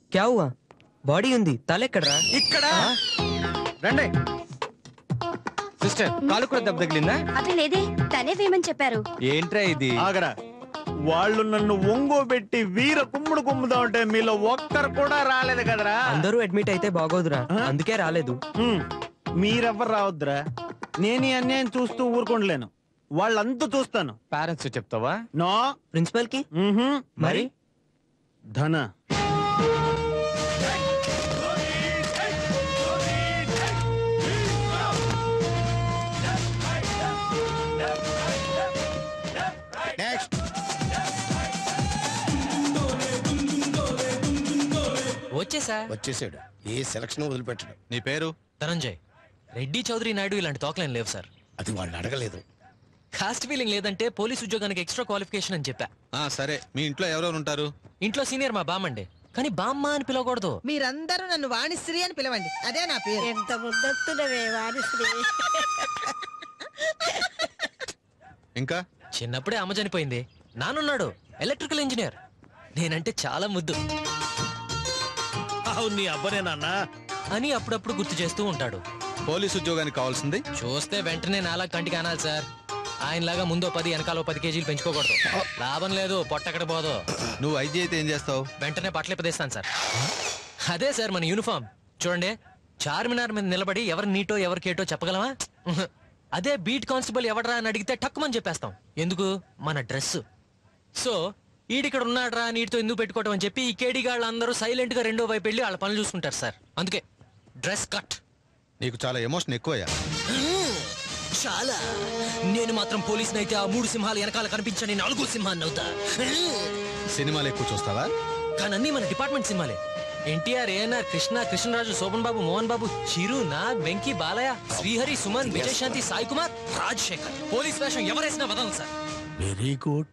క్యా హువా బాడీ ఉంది తలెక్కడ్రా ఇక్కడ రండి సిస్టర్ కాలు కూడా దెబ్బ తగిలిందా అది లేదే తనే వేయమని చెప్పారు ఏంట్రా ఇది ఆగరా వాళ్ళు నన్ను ఒంగోబెట్టి వీర కుమ్ముడు కుమ్ముదా ఉంటే మీలో ఒక్కరు కూడా రాలేదు కదరా అందరూ అడ్మిట్ అయితే బాగోదురా అందుకే రాలేదు హ్మ్. మీరెవ్వరు రావద్దురా నేను ఈ అన్యాయం చూస్తూ ఊరుకోండలేను వాళ్ళంతా చూస్తాను పేరెంట్స్ చెప్తావా నో ప్రిన్సిపల్ కి మ్హూ. మరి ధన నెక్స్ట్ వచ్చేసా వచ్చేసాడు ఏ సెలక్షన్ వదిలిపెట్టడు నీ పేరు ధనంజయ్ రెడ్డి చౌదరి నాయుడు ఇలాంటి తోకలేం లేవు సార్ అది వాళ్ళు అడగలేదు కాస్ట్ ఫీలింగ్ లేదంటే పోలీస్ ఉద్యోగానికి ఎక్స్ట్రా క్వాలిఫికేషన్ అని చెప్పా ఆ సరే మీ ఇంట్లో ఎవరెవరు ఉంటారు ఇంట్లో సీనియర్ మా బామ్మండి కానీ బామ్మ అని పిలవకూడదు మీరందరూ నన్ను వాణిశ్రీ అని పిలవండి అదే నా పేరు ఎంత ముద్దొత్తున్నవే వారిశ్రీ ఇంకా చిన్నప్పుడే అమ్మ చనిపోయింది నానున్నాడు ఎలక్ట్రికల్ ఇంజనీర్ నేనంటే చాలా ముద్దు అవును నీ అబ్బనే నాన్న అని అప్పుడప్పుడు గుర్తు చేస్తూ ఉంటాడు పోలీస్ ఉద్యోగానికి కావాల్సింది చూస్తే వెంటనే నాలా కంటికి అనాలి సార్ ఆయనలాగా ముందో పది వెనకాలో పది కేజీలు పెంచుకోకూడదు లాభం లేదు పొట్టక్కడ పోదు నువ్వు ఐజీ అయితే ఏం చేస్తావు వెంటనే బట్టలు ఇప్పదేస్తాను సార్ అదే సార్ మన యూనిఫామ్ చూడండి చార్మినార్ మీద నిలబడి ఎవరు నీటో ఎవరు కేటో చెప్పగలమా అదే బీట్ కానిస్టేబుల్ ఎవడరా అని అడిగితే టక్కుమని చెప్పేస్తాం ఎందుకు మన డ్రెస్ సో ఈడిక్కడ ఉన్నాడ్రా నీటితో ఎందుకు పెట్టుకోవటం అని చెప్పి ఈ కేడీ గాళ్ళు అందరూ సైలెంట్ గా రెండో వైపు వెళ్ళి వాళ్ళ పనులు చూసుకుంటారు సార్ అందుకే డ్రెస్ కట్ నీకు చాలా ఎమోషన్ ఎక్కువయ్యా చాలా నేను మాత్రం పోలీసుని అయితే ఆ మూడు సింహాలు వెనకాల కనిపించని నాలుగో సింహాన్ని అవుతా సినిమాలు ఎక్కువ చూస్తావా కానీ అన్ని మన డిపార్ట్మెంట్ సినిమాలే ఎన్టీఆర్ ఏఎన్ఆర్ కృష్ణ కృష్ణరాజు శోభన్ బాబు మోహన్ బాబు చిరు నాగ్ వెంకీ బాలయ్య శ్రీహరి సుమన్ విజయశాంతి సాయి కుమార్ రాజశేఖర్ పోలీస్ వేషం ఎవరేసినా వదలను సార్ వెరీ గుడ్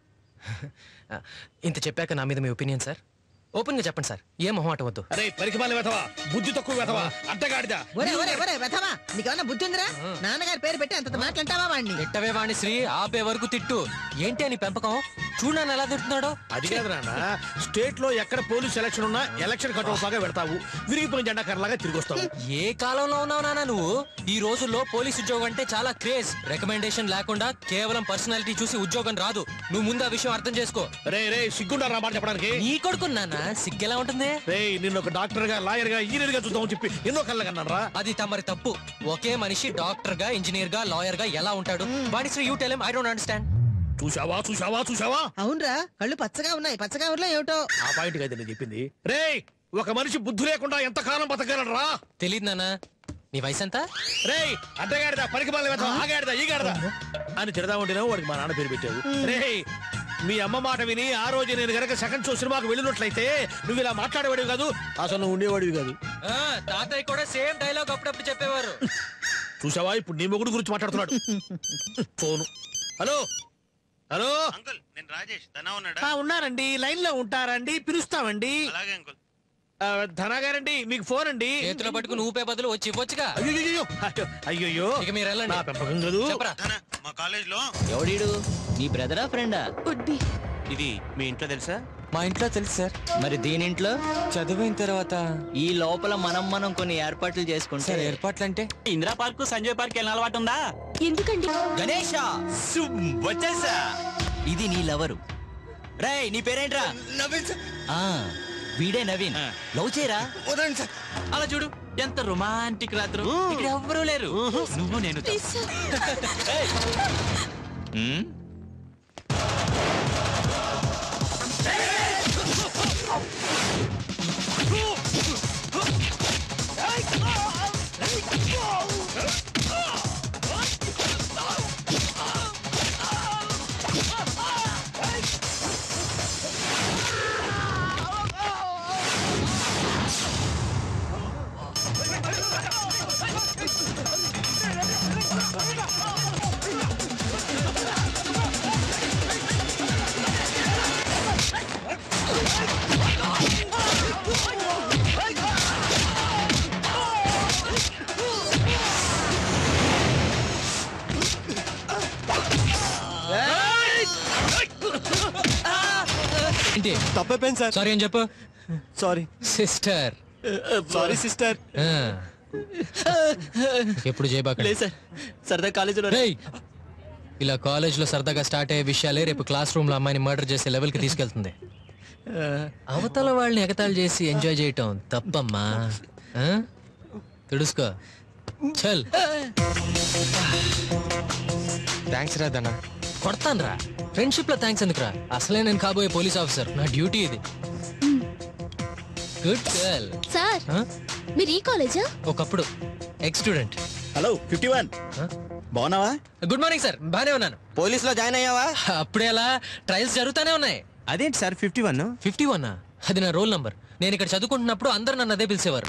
ఆ, ఇంత చెప్పాక నా మీద మీ ఒపీనియన్ సార్ ఓపెన్ గా చెప్పండి సార్ ఏ మొహమాట వద్దు అరే పరికమాల వెతవా బుద్ధి తక్కువ వెతవా అడ్డగాడిదా ఒరే ఒరే ఒరే వెధవా నీకేమన్నా బుద్ధి ఉందిరా నాన్నగారి పేరు పెట్టి అంత మాట్లాంటావా వాడిని తిట్టవే వాణి శ్రీ ఆపే వరకు తిట్టు ఏంటి అని పెంపకం చూడు నన్ను ఎలా తిడుతున్నాడో అది కాదు నాన్న స్టేట్ లో ఎక్కడ పోలీస్ ఎలక్షన్ ఉన్నా ఎలక్షన్ కట్ బాగా పెడతావు విరిగిపోయిన జెండా కర్రలాగా తిరిగి వస్తావు ఏ కాలంలో ఉన్నావు నాన్న నువ్వు ఈ రోజుల్లో పోలీస్ ఉద్యోగం అంటే చాలా క్రేజ్ రికమెండేషన్ లేకుండా కేవలం పర్సనాలిటీ చూసి ఉద్యోగం రాదు నువ్వు ముందు ఆ విషయం అర్థం చేసుకో రే రే సిగ్గుండారు నా మాట చెప్పడానికి నీ కొడుకు నాన్న సిగ్గెలా ఉంటుంది రే నిన్ను ఒక డాక్టర్ గా లాయర్ గా ఇంజనీర్ గా చూద్దామని చెప్పి ఎన్నో కళ్ళకన్నాను రా అది తమరి తప్పు ఒకే మనిషి డాక్టర్ గా ఇంజనీర్ గా లాయర్ గా ఎలా ఉంటాడు వాడి శ్రీ you tell I don't understand చూసావా చూసావా చూసావా అవునరా కళ్ళు పచ్చగా ఉన్నాయి పచ్చగా ఊర్లో ఏమిటో ఆ పాయింట్ అయితే నేను చెప్పింది రే ఒక మనిషి బుద్ధి లేకుండా ఎంత కాలం బతకగలరా తెలియదు నాన్న నీ వయసు ఎంత రే అడ్డగాడిదా పనికి మళ్ళీ ఆగాడిదా ఈ గాడిదా అని తిడదా ఉంటేనేమో వాడికి మా నాన్న పేరు పెట్టావు రే మీ అమ్మ మాట విని ఆ రోజు నేను గనక సెకండ్ షో సినిమాకు వెళ్ళినట్లయితే నువ్వు ఇలా మాట్లాడేవాడివి కాదు అసలు నువ్వు ఉండేవాడివి కాదు ఆ, తాతయ్య కూడా సేమ్ డైలాగ్ అప్పుడప్పుడు చెప్పేవారు చూసావా ఇప్పుడు నీ మొగుడు గురించి మాట్లాడుతున్నాడు ఫోను హలో హలో అంకుల్ నేను రాజేష్ ధనా ఉన్నాడా ఆ, ఉన్నారండి లైన్ లో ఉంటారండి పిలుస్తామండి అలాగే అంకుల్ ఆ, ధనా గారండి మీకు ఫోన్ అండి చేతిలో పట్టుకుని ఊపే బదులు వచ్చి ఇవ్వచ్చుగా అయ్యో అయ్యో ఇక మీరు వెళ్ళండి నా పెంపకం కదూ చెప్పరా ధనా మా కాలేజ్ లో ఎవడీడు నీ బ్రదరా ఫ్రెండా ఇది మీ ఇంట్లో తెలుసా మా ఇంట్లో తెలుసు సార్ మరి దీనింట్లో చదివిన తర్వాత ఈ లోపల మనం మనం కొన్ని ఏర్పాట్లు చేసుకుంటే సార్ ఏర్పాట్లు అంటే ఇందిరా పార్క్ సంజయ్ పార్క్ వెళ్ళిన అలవాటు ఉందా ఎందుకండి గణేష వచ్చేసా ఇది నీ లవరు రేయ్ నీ పేరేంట్రా ఆ వీడే నవీన్ లవ్ చేయరా అలా చూడు ఎంత రొమాంటిక్ రాత్రు ఇక్కడ ఎవ్వరూ లేరు నువ్వు నేను తప్ప. ఏయ్. ఉమ్? ఆ ఏంటి తప్పైపోయింది సార్ సారీ అని చెప్పు సారీ సిస్టర్ సారీ సిస్టర్ ఎప్పుడు చేయబాక సార్ సరదా కాలేజీలో ఇలా కాలేజ్ లో సరదాగా స్టార్ట్ అయ్యే విషయాలే రేపు క్లాస్ రూమ్ లో అమ్మాయిని మర్డర్ చేసే లెవెల్ కి తీసుకెళ్తుంది అవతల వాళ్ళని ఎగతాళి చేసి ఎంజాయ్ చేయటం తప్పమ్మా ఆ? తెలుసుకో చల్ థ్యాంక్స్ రా దన్నా కొడతాను రా ఫ్రెండ్షిప్ లో థ్యాంక్స్ ఎందుకురా అసలే నేను కాబోయే పోలీస్ ఆఫీసర్ నా డ్యూటీ ఇది గుడ్ గర్ల్ సార్ మీరు ఈ కాలేజా ఒకప్పుడు ex student hello fifty one బాగున్నావా గుడ్ మార్నింగ్ సార్ బానే ఉన్నాను పోలీస్ లో జాయిన్ అయ్యావా అప్పుడే అలా ట్రయల్స్ జరుగుతానే ఉన్నాయి అదేంటి sir fifty one fifty one అది నా రోల్ నంబర్ నేను ఇక్కడ చదువుకుంటున్నప్పుడు అందరు నన్ను అదే పిలిచేవారు